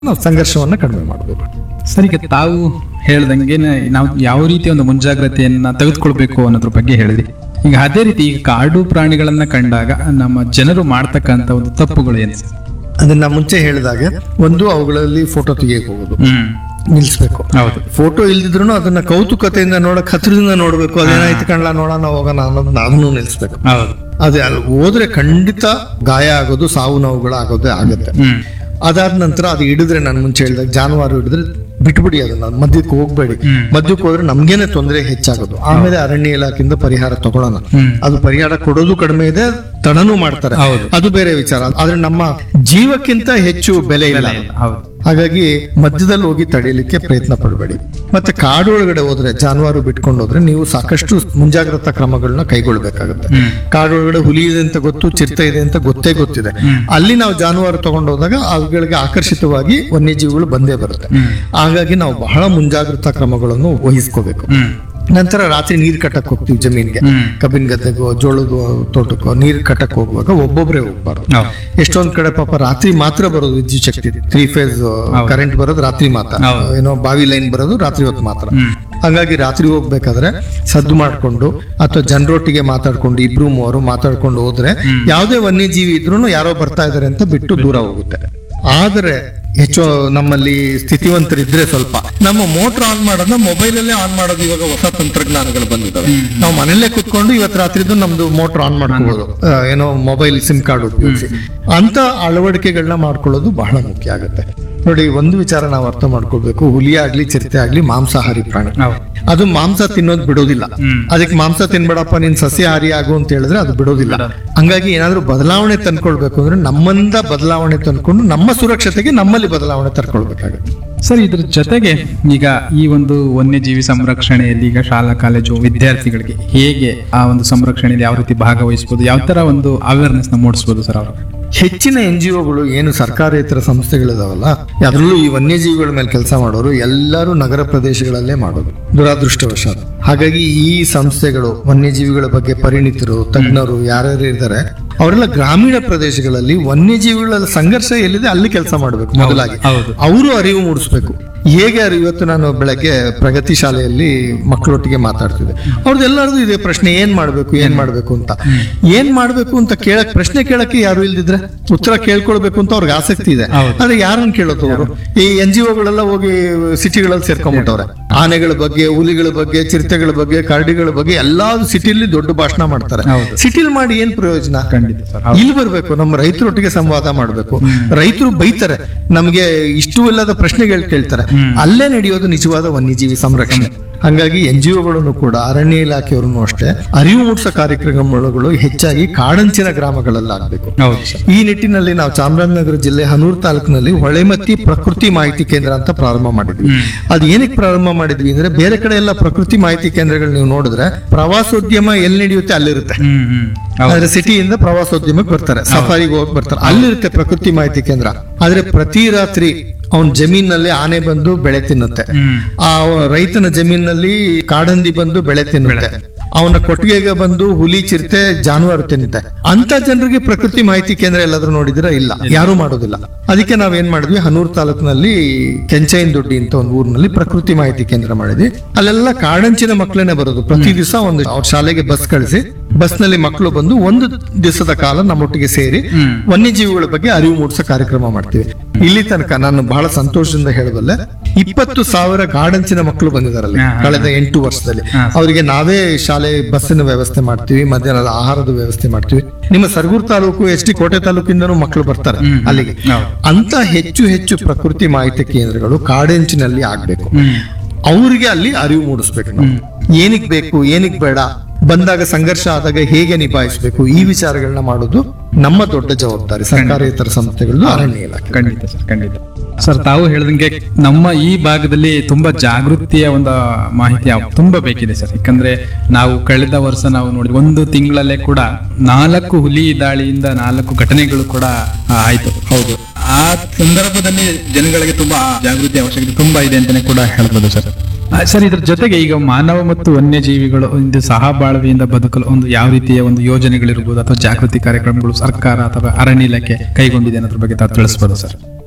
ನಾವು ಸಂಘರ್ಷವನ್ನ ಕಡಿಮೆ ಮಾಡಬೇಕು ಸರ್ ಈಗ ತಾವು ಹೇಳ್ದಂಗೆ ನಾವು ಯಾವ ರೀತಿಯ ಒಂದು ಮುಂಜಾಗ್ರತೆಯನ್ನ ತೆಗೆದುಕೊಳ್ಬೇಕು ಅನ್ನೋದ್ರ ಬಗ್ಗೆ ಹೇಳಿದ್ರಿ ಈಗ ಅದೇ ರೀತಿ ಈಗ ಕಾಡು ಪ್ರಾಣಿಗಳನ್ನ ಕಂಡಾಗ ನಮ್ಮ ಜನರು ಮಾಡ್ತಕ್ಕಂತ ಒಂದು ತಪ್ಪುಗಳು ಏನು ಸರ್ ಅದನ್ನ ಮುಂಚೆ ಹೇಳಿದಾಗೆ ಒಂದು ಅವುಗಳಲ್ಲಿ ಫೋಟೋ ತೆಗಿಯಕ್ ಹೋಗೋದು ಹ್ಮ್ ನಿಲ್ಸ್ಬೇಕು ಹೌದು ಫೋಟೋ ಇಲ್ದಿದ್ರು ಅದನ್ನ ಕೌತುಕತೆಯಿಂದ ನೋಡಕ್ ಹತ್ರದಿಂದ ನೋಡ್ಬೇಕು ಅದೇನಾಯ್ತು ಕಣ್ಲ ನೋಡೋಣ ಹೋಗೋಣ ಅನ್ನೋದನ್ನ ಅದನ್ನು ನಿಲ್ಸ್ಬೇಕು ಹೌದು ಅದೇ ಅಲ್ಲಿ ಹೋದ್ರೆ ಖಂಡಿತ ಗಾಯ ಆಗೋದು ಸಾವು ನೋವುಗಳು ಆಗೋದೇ ಆಗತ್ತೆ ಹ್ಮ್ ಅದಾದ ನಂತರ ಅದು ಹಿಡಿದ್ರೆ ನಾನು ಮುಂಚೆ ಹೇಳಿದಾಗ ಜಾನುವಾರು ಹಿಡಿದ್ರೆ ಬಿಟ್ಬಿಡಿ ಅದನ್ನ ಮದ್ಯಕ್ಕೆ ಹೋಗ್ಬೇಡಿ ಹ್ಮ್. ಮದ್ಯಕ್ಕೆ ಹೋದ್ರೆ ನಮ್ಗೇನೆ ತೊಂದರೆ ಹೆಚ್ಚಾಗೋದು ಆಮೇಲೆ ಅರಣ್ಯ ಇಲಾಖೆಯಿಂದ ಪರಿಹಾರ ತಗೊಳ್ಳೋಣ ಹ್ಮ್ ಅದು ಪರಿಹಾರ ಕೊಡೋದು ಕಡಿಮೆ ಇದೆ ತಡನೂ ಮಾಡ್ತಾರೆ ಹೌದು. ಅದು ಬೇರೆ ವಿಚಾರ ಆದ್ರೆ ನಮ್ಮ ಜೀವಕ್ಕಿಂತ ಹೆಚ್ಚು ಬೆಲೆ ಇಲ್ಲ ಹೌದು ಹಾಗಾಗಿ ಮಧ್ಯದಲ್ಲಿ ಹೋಗಿ ತಡೆಯಲಿಕ್ಕೆ ಪ್ರಯತ್ನ ಪಡಬೇಡಿ ಮತ್ತೆ ಕಾಡು ಒಳಗಡೆ ಹೋದ್ರೆ ಜಾನುವಾರು ಬಿಟ್ಕೊಂಡು ಹೋದ್ರೆ ನೀವು ಸಾಕಷ್ಟು ಮುಂಜಾಗ್ರತಾ ಕ್ರಮಗಳನ್ನ ಕೈಗೊಳ್ಬೇಕಾಗುತ್ತೆ ಹ್ಮ್ ಕಾಡು ಒಳಗಡೆ ಹುಲಿ ಇದೆ ಅಂತ ಗೊತ್ತು ಚಿರತೆ ಇದೆ ಅಂತ ಗೊತ್ತೇ ಗೊತ್ತಿದೆ ಅಲ್ಲಿ ನಾವು ಜಾನುವಾರು ತಗೊಂಡು ಹೋದಾಗ ಅವುಗಳಿಗೆ ಆಕರ್ಷಿತವಾಗಿ ವನ್ಯಜೀವಿಗಳು ಬಂದೇ ಬರುತ್ತೆ ಹ್ಮ್ ಹಾಗಾಗಿ ನಾವು ಬಹಳ ಮುಂಜಾಗ್ರತಾ ಕ್ರಮಗಳನ್ನು ವಹಿಸ್ಕೋಬೇಕು ಹ್ಮ್ ನಂತರ ರಾತ್ರಿ ನೀರ್ ಕಟ್ಟಕ್ ಹೋಗ್ತೀವಿ ಜಮೀನ್ಗೆ ಹ್ಮ್ ಕಬ್ಬಿನ ಗದ್ದೆಗೋ ಜೋಳದ ತೋಟಕ್ಕೋ ನೀರ್ ಕಟ್ಟಕ್ ಹೋಗುವಾಗ ಒಬ್ಬೊಬ್ರೆ ಹೋಗ್ಬಾರ್ದು ಹೌದು ಎಷ್ಟೊಂದ್ ಕಡೆ ಪಾಪ ರಾತ್ರಿ ಮಾತ್ರ ಬರೋದು ವಿದ್ಯುತ್ ಶಕ್ತಿ ತ್ರೀ ಫೇಸ್ ಕರೆಂಟ್ ಬರೋದು ರಾತ್ರಿ ಮಾತ್ರ ಹೌದು. ಏನೋ ಬಾವಿ ಲೈನ್ ಬರೋದು ರಾತ್ರಿ ಹೊತ್ತು ಮಾತ್ರ ಹ್ಮ್ ಹಾಗಾಗಿ ರಾತ್ರಿ ಹೋಗ್ಬೇಕಾದ್ರೆ ಸದ್ದು ಮಾಡ್ಕೊಂಡು ಅಥವಾ ಜನರೊಟ್ಟಿಗೆ ಮಾತಾಡ್ಕೊಂಡು ಇಬ್ರು ಮೂವರು ಮಾತಾಡ್ಕೊಂಡು ಹೋದ್ರೆ ಯಾವುದೇ ವನ್ಯಜೀವಿ ಇದ್ರೂ ಯಾರೋ ಬರ್ತಾ ಇದಾರೆ ಅಂತ ಬಿಟ್ಟು ದೂರ ಹೋಗುತ್ತೆ ಆದ್ರೆ ಹೆಚ್ಚು ನಮ್ಮಲ್ಲಿ ಸ್ಥಿತಿವಂತರಿದ್ರೆ ಸ್ವಲ್ಪ ನಮ್ಮ ಮೋಟರ್ ಆನ್ ಮಾಡೋದನ್ನ ಮೊಬೈಲ್ ಅಲ್ಲೇ ಆನ್ ಮಾಡೋದು ಇವಾಗ ಹೊಸ ತಂತ್ರಜ್ಞಾನಗಳು ಬಂದಿದ್ದಾವೆ ನಾವು ಮನೆಯಲ್ಲೇ ಕುತ್ಕೊಂಡು ಇವತ್ತು ರಾತ್ರಿದು ನಮ್ದು ಮೋಟರ್ ಆನ್ ಮಾಡ್ಕೋಬಹುದು ಆ, ಏನೋ ಮೊಬೈಲ್ ಸಿಮ್ ಕಾರ್ಡ್ ಉಪಯೋಗಿಸಿ ಅಂತ ಅಳವಡಿಕೆಗಳನ್ನ ಮಾಡ್ಕೊಳ್ಳೋದು ಬಹಳ ಮುಖ್ಯ ಆಗುತ್ತೆ ನೋಡಿ ಒಂದು ವಿಚಾರ ನಾವು ಅರ್ಥ ಮಾಡ್ಕೊಳ್ಬೇಕು ಹುಲಿ ಆಗ್ಲಿ ಚಿರತೆ ಆಗ್ಲಿ ಮಾಂಸಾಹಾರಿ ಪ್ರಾಣಿ ಹೌದು ಅದು ಮಾಂಸ ತಿನ್ನೋದು ಬಿಡೋದಿಲ್ಲ ಹ್ಮ್. ಅದಕ್ಕೆ ಮಾಂಸ ತಿನ್ಬೇಡಪ್ಪ ನೀನ್ ಸಸ್ಯಾಹಾರಿ ಆಗು ಅಂತ ಹೇಳಿದ್ರೆ ಅದು ಬಿಡೋದಿಲ್ಲ ಹಂಗಾಗಿ ಏನಾದ್ರೂ ಬದಲಾವಣೆ ತಂದ್ಕೊಳ್ಬೇಕು ಅಂದ್ರೆ ನಮ್ಮಿಂದ ಬದಲಾವಣೆ ತಂದ್ಕೊಂಡು ನಮ್ಮ ಸುರಕ್ಷತೆಗೆ ನಮ್ಮಲ್ಲಿ ಬದಲಾವಣೆ ತರ್ಕೊಳ್ಬೇಕಾಗುತ್ತೆ ಸರ್ ಇದ್ರ ಜೊತೆಗೆ ಈಗ ಈ ಒಂದು ವನ್ಯಜೀವಿ ಸಂರಕ್ಷಣೆಯಲ್ಲಿ ಈಗ ಶಾಲಾ ಕಾಲೇಜು ವಿದ್ಯಾರ್ಥಿಗಳಿಗೆ ಹೇಗೆ ಆ ಒಂದು ಸಂರಕ್ಷಣೆಯಲ್ಲಿ ಯಾವ ರೀತಿ ಭಾಗವಹಿಸಬಹುದು ಯಾವ ತರ ಒಂದು ಅವೇರ್ನೆಸ್ ನ ಮೂಡಿಸಬಹುದು ಸರ್ ಅವರು ಹೆಚ್ಚಿನ ಎನ್ ಜಿ ಒಗಳು ಏನು ಸರ್ಕಾರೇತರ ಸಂಸ್ಥೆಗಳಿದಾವಲ್ಲ ಅದರಲ್ಲೂ ಈ ವನ್ಯಜೀವಿಗಳ ಮೇಲೆ ಕೆಲಸ ಮಾಡೋರು ಎಲ್ಲರೂ ನಗರ ಪ್ರದೇಶಗಳಲ್ಲೇ ಮಾಡೋದು ದುರಾದೃಷ್ಟವಶಾತ್ ಹಾಗಾಗಿ ಈ ಸಂಸ್ಥೆಗಳು ವನ್ಯಜೀವಿಗಳ ಬಗ್ಗೆ ಪರಿಣಿತರು ತಜ್ಞರು ಯಾರ್ಯಾರು ಇದ್ದಾರೆ ಅವರೆಲ್ಲ ಗ್ರಾಮೀಣ ಪ್ರದೇಶಗಳಲ್ಲಿ ವನ್ಯಜೀವಿಗಳ ಸಂಘರ್ಷ ಎಲ್ಲಿದೆ ಅಲ್ಲಿ ಕೆಲಸ ಮಾಡಬೇಕು ಮೊದಲಾಗಿ ಹೌದು ಅವರು ಅರಿವು ಮೂಡಿಸ್ಬೇಕು ಹೇಗೆ ಅರಿವು ಇವತ್ತು ನಾನು ಬೆಳಗ್ಗೆ ಪ್ರಗತಿ ಶಾಲೆಯಲ್ಲಿ ಮಕ್ಕಳೊಟ್ಟಿಗೆ ಮಾತಾಡ್ತಿದ್ದೆ ಅವ್ರದ್ದು ಎಲ್ಲರದು ಇದೆ ಪ್ರಶ್ನೆ ಏನ್ ಮಾಡ್ಬೇಕು ಏನ್ ಮಾಡ್ಬೇಕು ಅಂತ ಏನ್ ಮಾಡ್ಬೇಕು ಅಂತ ಕೇಳಕ್ ಪ್ರಶ್ನೆ ಕೇಳಕ್ಕೆ ಯಾರು ಇಲ್ದಿದ್ರೆ ಉತ್ತರ ಕೇಳ್ಕೊಳ್ಬೇಕು ಅಂತ ಅವ್ರಿಗೆ ಆಸಕ್ತಿ ಇದೆ ಹೌದು. ಆದ್ರೆ ಯಾರನ್ನ ಕೇಳೋದು ಅವರು ಈ ಎನ್ ಜಿ ಒಗಳೆಲ್ಲ ಹೋಗಿ ಸಿಟಿಗಳಲ್ಲಿ ಸೇರ್ಕೊಂಡ್ಬಿಟ್ಟವ್ರೆ ಆನೆಗಳ ಬಗ್ಗೆ ಹುಲಿಗಳ ಬಗ್ಗೆ ಚಿರತೆಗಳ ಬಗ್ಗೆ ಕರಡಿಗಳ ಬಗ್ಗೆ ಎಲ್ಲಾ ಸಿಟಿಲಿ ದೊಡ್ಡ ಭಾಷಣ ಮಾಡ್ತಾರೆ ಹೌದು. ಸಿಟಿಲಿ ಮಾಡಿ ಏನ್ ಪ್ರಯೋಜನ ಖಂಡಿತ ಸರ್ ಇಲ್ಲಿ ಬರ್ಬೇಕು ನಮ್ಮ ರೈತರೊಟ್ಟಿಗೆ ಸಂವಾದ ಮಾಡಬೇಕು ರೈತರು ಬೈತಾರೆ ನಮ್ಗೆ ಇಷ್ಟು ಇಲ್ಲದ ಪ್ರಶ್ನೆಗಳು ಕೇಳ್ತಾರೆ ಅಲ್ಲೇ ನಡೆಯೋದು ನಿಜವಾದ ವನ್ಯಜೀವಿ ಸಂರಕ್ಷಣೆ ಹಂಗಾಗಿ ಎನ್ ಜಿ ಒಗಳನ್ನು ಕೂಡ ಅರಣ್ಯ ಇಲಾಖೆಯವರನ್ನು ಅಷ್ಟೇ ಅರಿವು ಮೂಡಿಸೋ ಕಾರ್ಯಕ್ರಮಗಳು ಹೆಚ್ಚಾಗಿ ಕಾಡಂಚಿನ ಗ್ರಾಮಗಳಲ್ಲಿ ಆಗ್ಬೇಕು ಹೌದು ಸರ್ ಈ ನಿಟ್ಟಿನಲ್ಲಿ ನಾವು ಚಾಮರಾಜನಗರ ಜಿಲ್ಲೆ ಹನೂರು ತಾಲೂಕಿನಲ್ಲಿ ಹೊಳೆಮತ್ತಿ ಪ್ರಕೃತಿ ಮಾಹಿತಿ ಕೇಂದ್ರ ಅಂತ ಪ್ರಾರಂಭ ಮಾಡಿದ್ವಿ ಅದು ಏನಕ್ಕೆ ಪ್ರಾರಂಭ ಮಾಡಿದ್ವಿ ಅಂದ್ರೆ ಬೇರೆ ಕಡೆ ಎಲ್ಲ ಪ್ರಕೃತಿ ಮಾಹಿತಿ ಕೇಂದ್ರಗಳು ನೀವು ನೋಡಿದ್ರೆ ಪ್ರವಾಸೋದ್ಯಮ ಎಲ್ಲಿ ನಡೆಯುತ್ತೆ ಅಲ್ಲಿರುತ್ತೆ ಹ್ಮ್ ಹ್ಮ್ ಹೌದು ಆದ್ರೆ ಸಿಟಿಯಿಂದ ಪ್ರವಾಸೋದ್ಯಮಕ್ಕೆ ಬರ್ತಾರೆ ಸಫಾರಿಗೆ ಹೋಗಿ ಬರ್ತಾರೆ ಅಲ್ಲಿರುತ್ತೆ ಪ್ರಕೃತಿ ಮಾಹಿತಿ ಕೇಂದ್ರ ಆದ್ರೆ ಪ್ರತಿ ರಾತ್ರಿ ಅವನ್ ಜಮೀನಲ್ಲಿ ಆನೆ ಬಂದು ಬೆಳೆ ತಿನ್ನುತ್ತೆ ಹ್ಮ್ ಆ ರೈತನ ಜಮೀನಲ್ಲಿ ಕಾಡಂದಿ ಬಂದು ಬೆಳೆ ತಿನ್ನುತ್ತೆ ಅವನ ಕೊಟ್ಟಿಗೆಗೆ ಬಂದು ಹುಲಿ ಚಿರತೆ ಜಾನುವಾರು ತಿನ್ನುತ್ತೆ ಅಂತ ಜನರಿಗೆ ಪ್ರಕೃತಿ ಮಾಹಿತಿ ಕೇಂದ್ರ ಎಲ್ಲಾದ್ರೂ ನೋಡಿದಿರ ಇಲ್ಲ ಯಾರು ಮಾಡೋದಿಲ್ಲ ಅದಕ್ಕೆ ನಾವೇನ್ ಮಾಡಿದ್ವಿ ಹನೂರ್ ತಾಲೂಕಿನಲ್ಲಿ ಕೆಂಚೈನ್ ದೊಡ್ಡಿ ಅಂತ ಒಂದು ಊರಿನಲ್ಲಿ ಪ್ರಕೃತಿ ಮಾಹಿತಿ ಕೇಂದ್ರ ಮಾಡಿದ್ವಿ ಅಲ್ಲೆಲ್ಲ ಕಾಡಂಚಿನ ಮಕ್ಕಳನ್ನೇ ಬರೋದು ಪ್ರತಿ ದಿವಸ ಒಂದು ಅವ್ರ ಶಾಲೆಗೆ ಬಸ್ ಕಳಿಸಿ ಬಸ್ ನಲ್ಲಿ ಮಕ್ಕಳು ಬಂದು ಒಂದು ದಿವಸದ ಕಾಲ ನಮ್ಮೊಟ್ಟಿಗೆ ಸೇರಿ ಹ್ಮ್ ವನ್ಯಜೀವಿಗಳ ಬಗ್ಗೆ ಅರಿವು ಮೂಡಿಸೋ ಕಾರ್ಯಕ್ರಮ ಮಾಡ್ತೀವಿ ಇಲ್ಲಿ ತನಕ ನಾನು ಬಹಳ ಸಂತೋಷದಿಂದ ಹೇಳಬಲ್ಲೆ ಇಪ್ಪತ್ತು ಸಾವಿರ ಗಾರ್ಡನ್ಸಿನ ಮಕ್ಕಳು ಬಂದಿದ್ದಾರಲ್ಲಿ ಹಾ, ಹಾ. ಕಳೆದ ಎಂಟು ವರ್ಷದಲ್ಲಿ ಹಾ. ಅವರಿಗೆ ನಾವೇ ಶಾಲೆ ಬಸ್ಸಿನ ವ್ಯವಸ್ಥೆ ಮಾಡ್ತೀವಿ ಮಧ್ಯಾಹ್ನದ ಆಹಾರದ ವ್ಯವಸ್ಥೆ ಮಾಡ್ತೀವಿ ನಿಮ್ಮ ಸರಗೂರು ತಾಲೂಕು ಎಸ್ ಟಿ ಕೋಟೆ ತಾಲೂಕಿಂದನೂ ಮಕ್ಕಳು ಬರ್ತಾರೆ ಹ್ಮ್. ಅಲ್ಲಿಗೆ ಹೌದು ಅಂತ ಹೆಚ್ಚು ಹೆಚ್ಚು ಪ್ರಕೃತಿ ಮಾಹಿತಿ ಕೇಂದ್ರಗಳು ಕಾಡೆಂಚಿನಲ್ಲಿ ಆಗ್ಬೇಕು ಹ್ಮ್ ಅವರಿಗೆ ಅಲ್ಲಿ ಅರಿವು ಮೂಡಿಸ್ಬೇಕು ನಾವು ಏನಿಗ್ ಬೇಕು ಏನಿಗ್ ಬೇಡ ಬಂದಾಗ ಸಂಘರ್ಷ ಆದಾಗ ಹೇಗೆ ನಿಭಾಯಿಸಬೇಕು ಈ ವಿಚಾರಗಳನ್ನ ಮಾಡೋದು ನಮ್ಮ ದೊಡ್ಡ ಜವಾಬ್ದಾರಿ ಸರ್ಕಾರೇತರ ಸಂಸ್ಥೆಗಳು ಅರಣ್ಯ ಇಲಾಖೆ ಖಂಡಿತ ಸರ್ ಖಂಡಿತ ಸರ್ ತಾವು ಹೇಳ್ದಂಗೆ ನಮ್ಮ ಈ ಭಾಗದಲ್ಲಿ ತುಂಬಾ ಜಾಗೃತಿಯ ಒಂದು ಮಾಹಿತಿ ಯಾವ- ತುಂಬಾ ಬೇಕಿದೆ ಸರ್ ಯಾಕಂದ್ರೆ ನಾವು ಕಳೆದ ವರ್ಷ ನಾವು ನೋಡಿ ಒಂದು ತಿಂಗಳಲ್ಲೇ ಕೂಡ ನಾಲ್ಕು ಹುಲಿ ದಾಳಿಯಿಂದ ನಾಲ್ಕು ಘಟನೆಗಳು ಕೂಡ ಆ, ಆಯ್ತು ಹೌದು ಆ ಸಂದರ್ಭದಲ್ಲಿ ಜನಗಳಿಗೆ ತುಂಬಾ ಜಾಗೃತಿ ಅವಶ್ಯಕತೆ ತುಂಬಾ ಇದೆ ಅಂತಾನೆ ಕೂಡ ಹೇಳ್ಬೋದು ಸರ್ ಆ, ಸರ್ ಇದ್ರ ಜೊತೆಗೆ ಈಗ ಮಾನವ ಮತ್ತು ವನ್ಯಜೀವಿಗಳು ಒಂದು ಸಹಬಾಳ್ವೆಯಿಂದ ಬದುಕಲು ಒಂದು ಯಾವ ರೀತಿಯ ಒಂದು ಯೋಜನೆಗಳಿರ್ಬೋದು ಅಥವಾ ಜಾಗೃತಿ ಕಾರ್ಯಕ್ರಮಗಳು ಸರ್ಕಾರ ಅಥವಾ ಅರಣ್ಯ ಇಲಾಖೆ ಕೈಗೊಂಡಿದೆ ಅನ್ನೋದ್ರ ಬಗ್ಗೆ ತಾವು ತಿಳಿಸ್ಬೋದು ಸರ್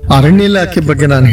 ಅರಣ್ಯ ಇಲಾಖೆ ಬಗ್ಗೆ ನಾನು